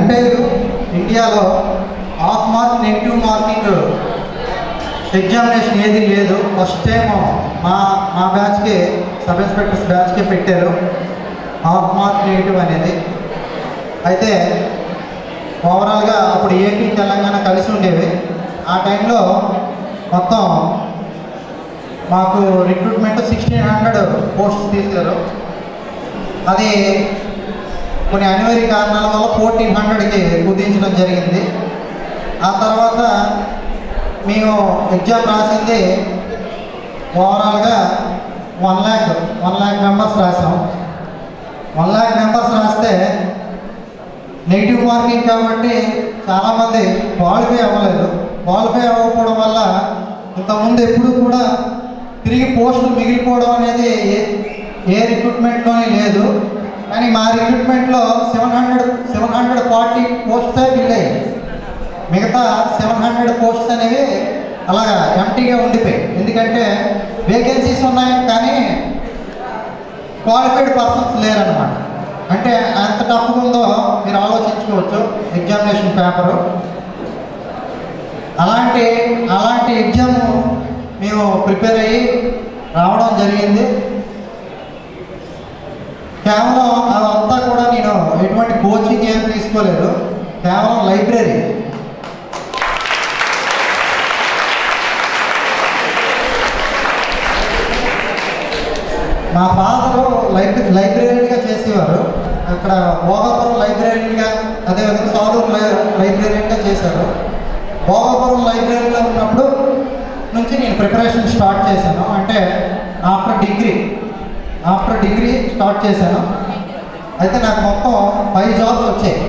entire ఇండియాలో off mark negative marking examination ఏది లేదు ఫస్ట్ టైం మా మా బ్యాచ్కి సబ్ ఇన్స్పెక్టర్స్ బ్యాచ్కి పెట్టారు హాఫ్ మార్క్ నెగిటివ్ అనేది అయితే ఓవరాల్గా అప్పుడు ఏపీ తెలంగాణ కలిసి ఉండేవి ఆ టైంలో మొత్తం మాకు రిక్రూట్మెంట్ సిక్స్టీన్ హండ్రెడ్ పోస్ట్స్ తీశారు అది కొన్ని అనివార్య కారణాల వల్ల ఫోర్టీన్ హండ్రెడ్కి కుదించడం జరిగింది ఆ తర్వాత మేము ఎగ్జామ్ రాసింది ఓవరాల్గా one lakh one lakh members రాసాం వన్ ల్యాక్ మెంబర్స్ రాస్తే నెగిటివ్ మార్కింగ్ కాబట్టి చాలామంది క్వాలిఫై అవ్వలేదు క్వాలిఫై అవ్వకపోవడం వల్ల ఇంతకుముందు ఎప్పుడు కూడా తిరిగి పోస్టులు మిగిలిపోవడం అనేది ఏ ఏ రిక్రూట్మెంట్లోనే లేదు కానీ మా రిక్రూట్మెంట్లో seven hundred seven hundred forty పోస్ట్సే ఫిల్ అయ్యాయి మిగతా సెవెన్ హండ్రెడ్ పోస్ట్స్ అనేవి అలాగా ఎంటీగా ఉండిపోయాయి ఎందుకంటే వేకెన్సీస్ ఉన్నాయి కానీ క్వాలిఫైడ్ పర్సన్స్ లేరనమాట అంటే ఎంత టఫ్గా ఉందో మీరు ఆలోచించుకోవచ్చు ఎగ్జామినేషన్ పేపరు అలాంటి అలాంటి ఎగ్జామ్ మేము ప్రిపేర్ అయ్యి రావడం జరిగింది కేవలం అదంతా కూడా నేను ఎటువంటి కోచింగ్ ఏం తీసుకోలేదు కేవలం లైబ్రరీ మా ఫాదరు లైబ్ర లైబ్రరీగా చేసేవారు అక్కడ భోగాపురం లైబ్రరీగా అదేవిధంగా సాధూరు లై లైబ్రరీగా చేశారు భోగాపురం లైబ్రరీలో ఉన్నప్పుడు నుంచి నేను ప్రిపరేషన్ స్టార్ట్ చేశాను అంటే after degree after degree start చేశాను అయితే నాకు మొత్తం ఫైవ్ జాబ్స్ వచ్చాయి